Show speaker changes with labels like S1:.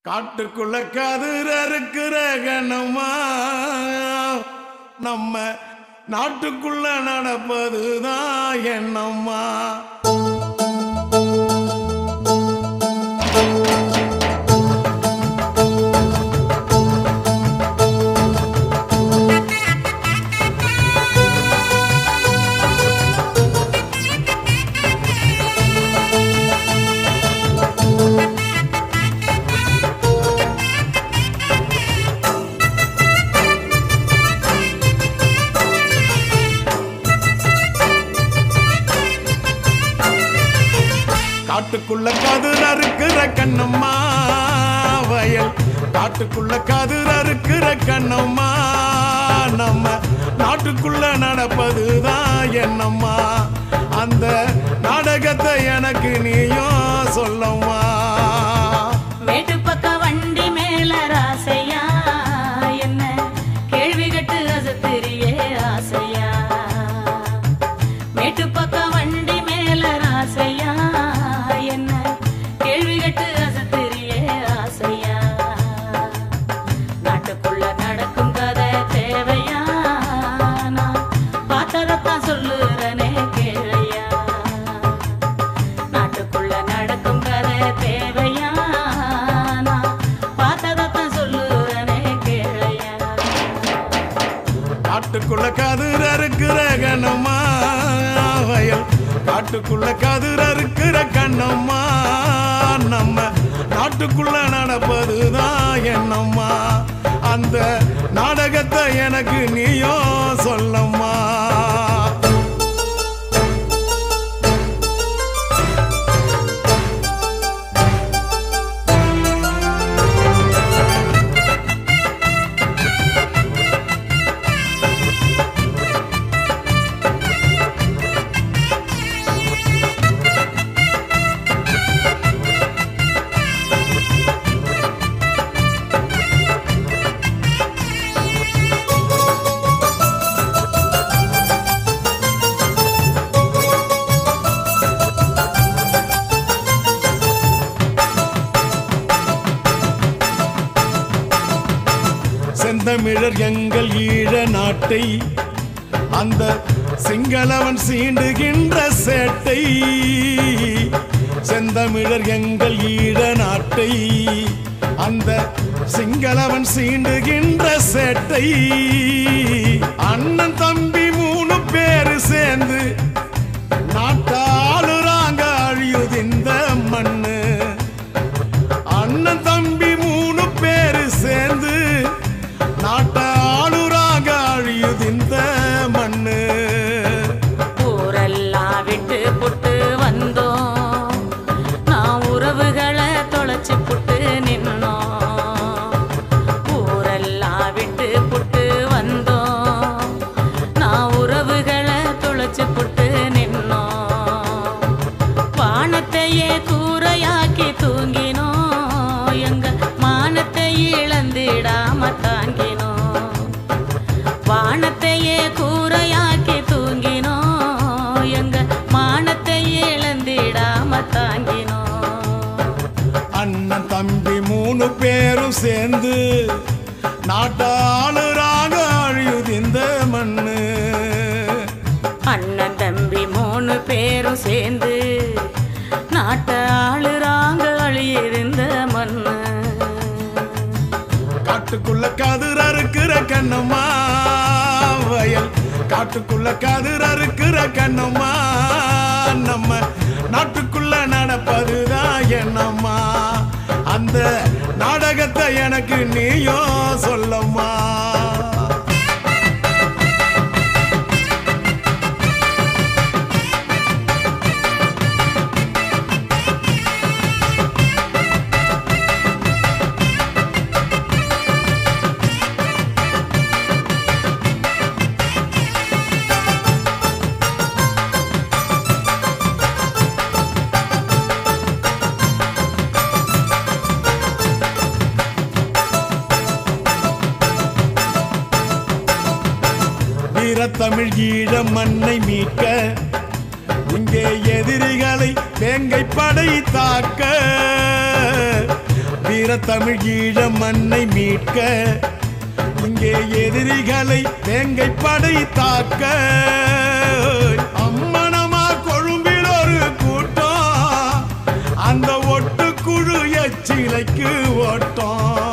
S1: காட்டுக்குள்ள கதிர் அறுக்கிற கணமா நம்ம நாட்டுக்குள்ள நடப்பதுதான் என்னம்மா காட்டுக்குள்ள கதிர் அறுக்கிற கண்ணம்மா வயல் காட்டுக்குள்ள கதிர் அறுக்கிற கண்ணம்மா நம்ம நாட்டுக்குள்ள நடப்பதுதான் என்னம்மா அந்த நாடகத்தை எனக்கு நீயும் சொல்லம்மா
S2: மேட்டு பக்க வண்டி மேல ராசையா என்ன கேள்வி கட்டு அசத்திரியே ஆசையா மேட்டு பக்க வண்டி மேல ராசையா என்ன கேள்வி கட்டு அசத்திரியே ஆசையா நாட்டுக்குள்ள நடக்கும் கதை தேவையா நான் பார்த்ததைத்தான் சொல்லுறனே கேளையா நாட்டுக்குள்ள நடக்கும் கதை தேவையா நான் பார்த்ததைத்தான் சொல்லுறனே கேளையா
S1: காட்டுக்குள்ள கதிர் அறுக்கிற கண்ணம்மா வயல் காட்டுக்குள்ள கதிர் அறுக்கிற கண்ணம்மா நம்ம நாட்டுக்குள்ள நடப்பதுதான் என்னம்மா அந்த நாடகத்தை எனக்கு நீயும் சொல்லம்மா செந்தமிழர் எங்கள் ஈழ நாட்டை அந்த சிங்களவன் சீண்டுகின்ற சேட்டை செந்தமிழர் எங்கள் ஈழ நாட்டை அந்த சிங்களவன் சீண்டுகின்ற சேட்டை அண்ணன் தம்பி மூணு பேரு சேர்ந்து நாட்டாளுறாங்க அழியுது இந்த மண்ணு அண்ணன் தம்பி மூணு பேரு சேர்ந்து நாட்ட ஆளுராக அழியுது இந்த மண்ணு
S2: ஊரெல்லாம் விட்டு புட்டு வந்தோம் நான் உறவுகளை தொலைச்சு புட்டு நின்னோம் ஊரெல்லாம் விட்டு புட்டு வந்தோம் நான் உறவுகளை தொலைச்சு புட்டு நின்னோம் வானத்தையே கூரையாக்கி தூங்கினோம் எங்க மானத்தை இழந்திடாம தாங்கினோம் வானத்தையே கூரையாக்கி தூங்கினோம் எங்க மானத்தை இழந்திடாம தாங்கினோம்
S1: அண்ணன் தம்பி மூணு பேரும் சேர்ந்து நாட்டாளுராக அழியுது இந்த மண்ணு
S2: அண்ணன் தம்பி மூணு பேரும் சேர்ந்து நாட்டை ஆளுறாங்க அழியிருந்த மண்ணு
S1: காட்டுக்குள்ள கதிர் அறுக்கிற கண்ணம்மா வயல் காட்டுக்குள்ள கதிர் அறுக்கிற கண்ணம்மா நம்ம நாட்டுக்குள்ள நடப்பதுதான் என்னம்மா அந்த நாடகத்தை எனக்கு நீயும் சொல்லம்மா வீரத்தமிழ் ஈழ மண்ணை மீட்க இங்கே எதிரிகளை வேங்கை படை தாக்க வீர தமிழ் ஈழ மண்ணை மீட்க இங்கே எதிரிகளை வேங்கை படை தாக்க அம்மனமா கொழும்பில் ஒரு கூட்டம் அந்த ஒட்டுக்குழு எச்சிலைக்கு ஓட்டம்